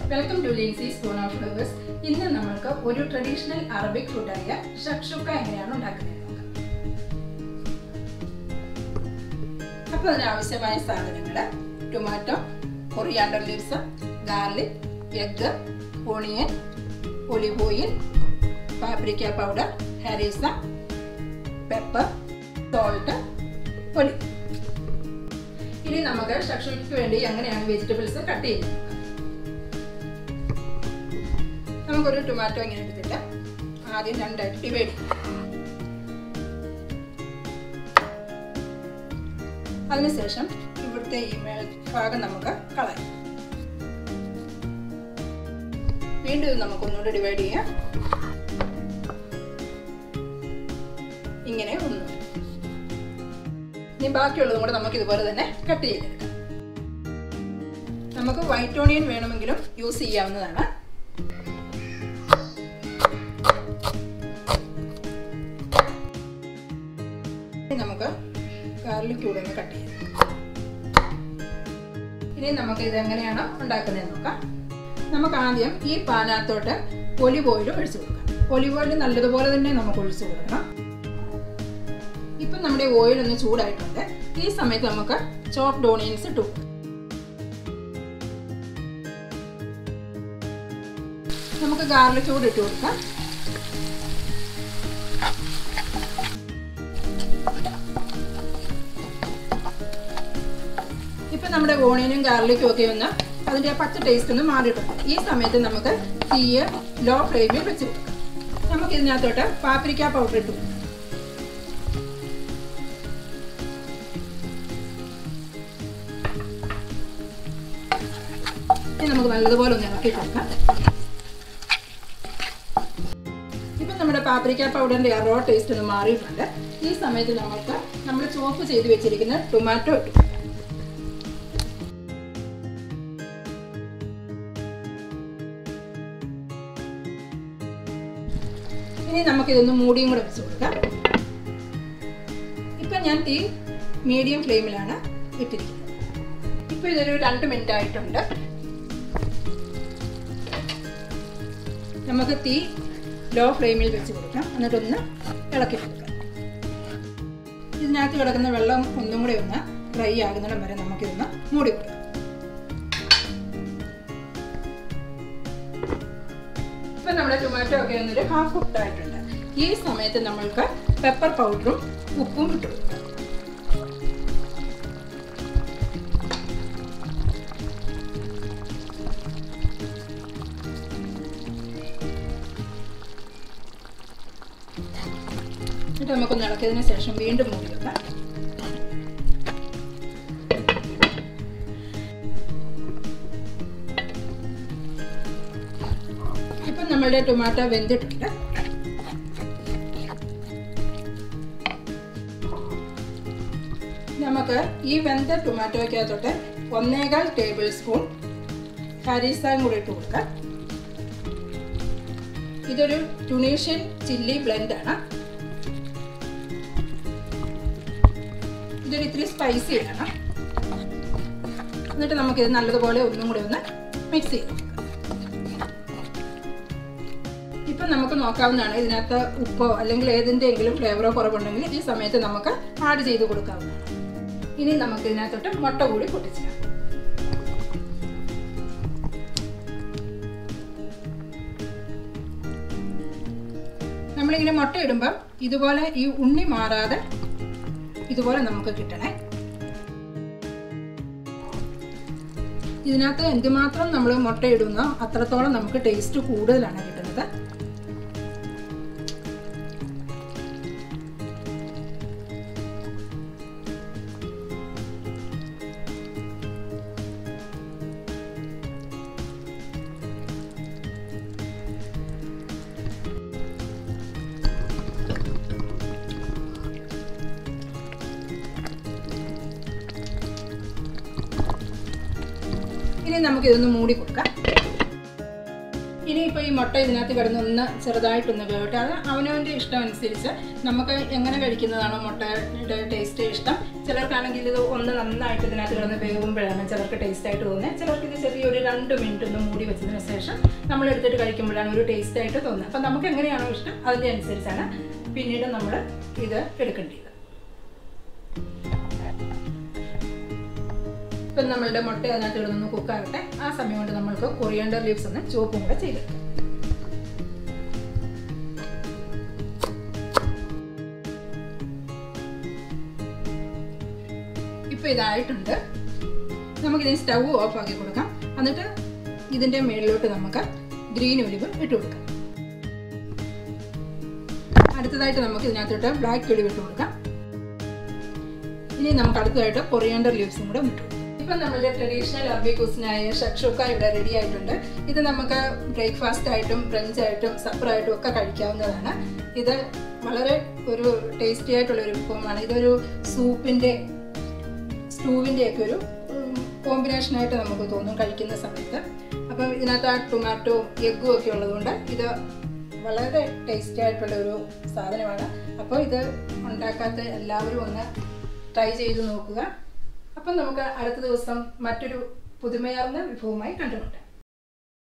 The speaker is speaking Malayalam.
Welcome to Lincy spoon of flowers ഇന്ന് നമ്മൾക്ക് ഒരു ട്രഡീഷണൽ അറബിക് ഫുഡായ ഷക്ഷുക്ക എങ്ങനെയാണ് ഉണ്ടാക്കുന്നത് നോക്കാം അപ്പോൾ അതിനാവശ്യമായ സാധനങ്ങൾ tomato coriander leaves garlic egg onion olive oil paprika powder harissa pepper salt ഒലി ഇനി നമുക്ക് ഷക്ഷുക്ക് വേണ്ടി എങ്ങനെയാണ് വെജിറ്റബിൾസ് കട്ട് ചെയ്യുന്നത് നോക്കാം. നമുക്കൊരു ടൊമാറ്റോ ഇങ്ങനെ എടുത്തിട്ട് ആദ്യം രണ്ടായിട്ട് ഡിവൈഡ് ചെയ്യാം അതിനുശേഷം ഇവിടുത്തെ ഈ മേൽ ഭാഗം നമുക്ക് കളയാം വീണ്ടും ഇത് നമുക്കൊന്നുകൂടെ ഡിവൈഡ് ചെയ്യാം ഇങ്ങനെ ഒന്ന് ഇനി ബാക്കിയുള്ളതും കൂടെ നമുക്ക് ഇതുപോലെ തന്നെ കട്ട് ചെയ്തെടുക്കാം നമുക്ക് വൈറ്റ് ഓണിയൻ വേണമെങ്കിലും യൂസ് ചെയ്യാവുന്നതാണ് ഇനി നമുക്ക് ഗാർലിക് കൂടെ ഒന്ന് കട്ട് ചെയ്യാം ഇനി നമുക്ക് ഇത് എങ്ങനെയാണ് ഉണ്ടാക്കുന്നതെന്ന് നോക്കാം നമുക്ക് ആദ്യം ഈ പാനകത്തോട്ട് ഒലിവ് ഓയിൽ ഒഴിച്ചു കൊടുക്കാം ഒലിവ് ഓയിൽ നല്ലതുപോലെ തന്നെ നമുക്ക് ഒഴിച്ചു കൊടുക്കണം ഇപ്പം നമ്മുടെ ഓയിൽ ഒന്ന് ചൂടായിട്ടുണ്ട് ഈ സമയത്ത് നമുക്ക് ചോപ്ഡ് ഓണിയൻസ് ഇട്ടു കൊടുക്കാം. നമുക്ക് ഗാർലിക് കൂടെ ഇട്ട് കൊടുക്കാം ഇപ്പം നമ്മുടെ ഓണിയനും ഗാർലിക്കും ഒക്കെ ഒന്ന് അതിൻ്റെ ആ പച്ച ടേസ്റ്റ് ഒന്ന് മാറിയിട്ടുണ്ട് ഈ സമയത്ത് നമുക്ക് തീയ് ലോ ഫ്ലെയിമിൽ വെച്ച് കൊടുക്കാം നമുക്ക് ഇതിനകത്തോട്ട് പാപ്രിക്ക പൗഡർ ഇട്ട് കൊടുക്കാം ഇനി നമുക്ക് നല്ലതുപോലെ ഒന്ന് ഇളക്കി കൊടുക്കാം ഇപ്പം നമ്മുടെ പാപ്രിക്ക പൗഡറിൻ്റെ ആ റോ ടേസ്റ്റ് ഒന്ന് മാറിയിട്ടുണ്ട് ഈ സമയത്ത് നമുക്ക് നമ്മൾ ചോപ്പ് ചെയ്ത് വെച്ചിരിക്കുന്ന ടൊമാറ്റോ ഇട്ടു കൊടുക്കാം. ഇനി നമുക്കിതൊന്ന് മൂടിയും കൂടെ വെച്ച് കൊടുക്കാം ഇപ്പം ഞാൻ തീ മീഡിയം ഫ്ലെയിമിലാണ് ഇട്ടിരിക്കുന്നത് ഇപ്പം ഇതൊരു രണ്ട് മിനിറ്റ് ആയിട്ടുണ്ട് നമുക്ക് തീ ലോ ഫ്ലെയിമിൽ വെച്ച് കൊടുക്കാം എന്നിട്ടൊന്ന് ഇളക്കി കൊടുക്കാം ഇതിനകത്ത് കിടക്കുന്ന വെള്ളം ഒന്നും കൂടെ ഒന്ന് ഡ്രൈ ആകുന്നിടം വരെ നമുക്കിതൊന്ന് മൂടി കൊടുക്കാം ഇപ്പം നമ്മുടെ ടൊമാറ്റോ ഒക്കെ ഒന്നൊരു ഹാഫ് കുക്ക്ഡ് ആയിട്ടുണ്ട് ഈ സമയത്ത് നമ്മൾക്ക് പെപ്പർ പൗഡറും ഉപ്പും ഇട്ട് കൊടുക്കാം എന്നിട്ട് നമുക്കൊന്ന് ഇളക്കിയതിന് ശേഷം വീണ്ടും മൂടി വെക്കാം ഇപ്പം നമ്മളുടെ ടൊമാറ്റോ വെന്തിട്ടുണ്ട് നമുക്ക് ഈ വെന്ത ടൊമാറ്റോയ്ക്കകത്തോട്ട് ഒന്നേകാൽ ടേബിൾ സ്പൂൺ ഹരീസായും കൂടി ഇട്ട് കൊടുക്കാം ഇതൊരു ടുണീഷ്യൻ ചില്ലി ബ്ലെൻഡ് ആണ് ഇതൊരു ഇത്തിരി സ്പൈസി ആണ് എന്നിട്ട് നമുക്കിത് നല്ലതുപോലെ ഒന്നും കൂടി ഒന്ന് മിക്സ് ചെയ്ത് കൊടുക്കാം ഇപ്പം നമുക്ക് നോക്കാവുന്നതാണ് ഇതിനകത്ത് ഉപ്പോ അല്ലെങ്കിൽ ഏതിൻ്റെയെങ്കിലും ഫ്ലേവറോ കുറവുണ്ടെങ്കിൽ ഈ സമയത്ത് നമുക്ക് ആഡ് ചെയ്ത് കൊടുക്കാവുന്നതാണ് ഇനി നമുക്ക് ഇതിനകത്തോട്ട് മുട്ട കൂടി പൊട്ടിച്ചിടാം നമ്മളിങ്ങനെ മുട്ട ഇടുമ്പം ഇതുപോലെ ഈ ഉണ്ണി മാറാതെ ഇതുപോലെ നമുക്ക് കിട്ടണേ ഇതിനകത്ത് എന്തുമാത്രം നമ്മൾ മുട്ട ഇടുന്നോ അത്രത്തോളം നമുക്ക് ടേസ്റ്റ് കൂടുതലാണ് കിട്ടുന്നത് ഇനി നമുക്ക് ഇതൊന്ന് മൂടി കൊടുക്കാം ഇനിയിപ്പോൾ ഈ മുട്ട ഇതിനകത്ത് കിടന്ന് ഒന്ന് ചെറുതായിട്ടൊന്ന് വേവട്ടെ അത് അവനവൻ്റെ ഇഷ്ടം അനുസരിച്ച് നമുക്ക് എങ്ങനെ കഴിക്കുന്നതാണോ മുട്ടയുടെ ടേസ്റ്റ് ഇഷ്ടം ചിലർക്കാണെങ്കിൽ ഇത് ഒന്ന് നന്നായിട്ട് ഇതിനകത്ത് കിടന്ന് വേകുമ്പോഴാണ് ചിലർക്ക് ടേസ്റ്റ് ആയിട്ട് തോന്നുന്നത് ചിലർക്ക് ഇത് ചെറിയൊരു രണ്ട് മിനിറ്റ് ഒന്ന് മൂടി വെച്ചതിന് ശേഷം നമ്മൾ എടുത്തിട്ട് കഴിക്കുമ്പോഴാണ് ഒരു ടേസ്റ്റ് ആയിട്ട് തോന്നുന്നത് അപ്പം നമുക്ക് എങ്ങനെയാണോ ഇഷ്ടം അതിൻ്റെ അനുസരിച്ചാണ് പിന്നീട് നമ്മൾ ഇത് എടുക്കേണ്ടത് ഇപ്പം നമ്മളുടെ മുട്ട അതിനകത്ത് കിടന്നൊന്ന് കുക്കാകട്ടെ ആ സമയം കൊണ്ട് നമ്മൾക്ക് കൊറിയണ്ടർ ലീവ്സ് ഒന്ന് ചുവപ്പും കൂടെ ചെയ്തെടുക്കാം ഇപ്പോൾ ഇതായിട്ടുണ്ട് നമുക്കിതിന് സ്റ്റൗ ഓഫ് ആക്കി കൊടുക്കാം എന്നിട്ട് ഇതിൻ്റെ മേളിലോട്ട് നമുക്ക് ഗ്രീൻ ഒലിവ് ഇട്ട് കൊടുക്കാം അടുത്തതായിട്ട് നമുക്ക് ഇതിനകത്തോട്ട് ബ്ലാക്ക് ഒലിവ് ഇട്ട് കൊടുക്കാം ഇനി നമുക്ക് അടുത്തതായിട്ട് കൊറിയാണ്ടർ ലീവ്സും കൂടെ ഇട്ടു ഇപ്പം നമ്മുടെ ട്രഡീഷണൽ അറബി കുസിനായ ഷക്ഷുക്ക ഇവിടെ റെഡി ആയിട്ടുണ്ട് ഇത് നമുക്ക് ബ്രേക്ക്ഫാസ്റ്റ് ആയിട്ടും ബ്രഞ്ച് ആയിട്ടും സപ്പർ ആയിട്ടും ഒക്കെ കഴിക്കാവുന്നതാണ് ഇത് വളരെ ഒരു ടേസ്റ്റി ആയിട്ടുള്ള ഒരു വിഭവമാണ് ഇതൊരു സൂപ്പിൻ്റെ സ്റ്റൂവിൻ്റെ ഒക്കെ ഒരു കോമ്പിനേഷനായിട്ട് നമുക്ക് തോന്നും കഴിക്കുന്ന സമയത്ത് അപ്പം ഇതിനകത്ത് ആ ടൊമാറ്റോ എഗ്ഗും ഒക്കെ ഉള്ളതുകൊണ്ട് ഇത് വളരെ ടേസ്റ്റി ആയിട്ടുള്ള ഒരു സാധനമാണ് അപ്പോൾ ഇത് ഉണ്ടാക്കാത്ത എല്ലാവരും ഒന്ന് ട്രൈ ചെയ്ത് നോക്കുക അപ്പം നമുക്ക് അടുത്ത ദിവസം മറ്റൊരു പുതുമയാർന്ന വിഭവമായി കണ്ടുമുട്ടാം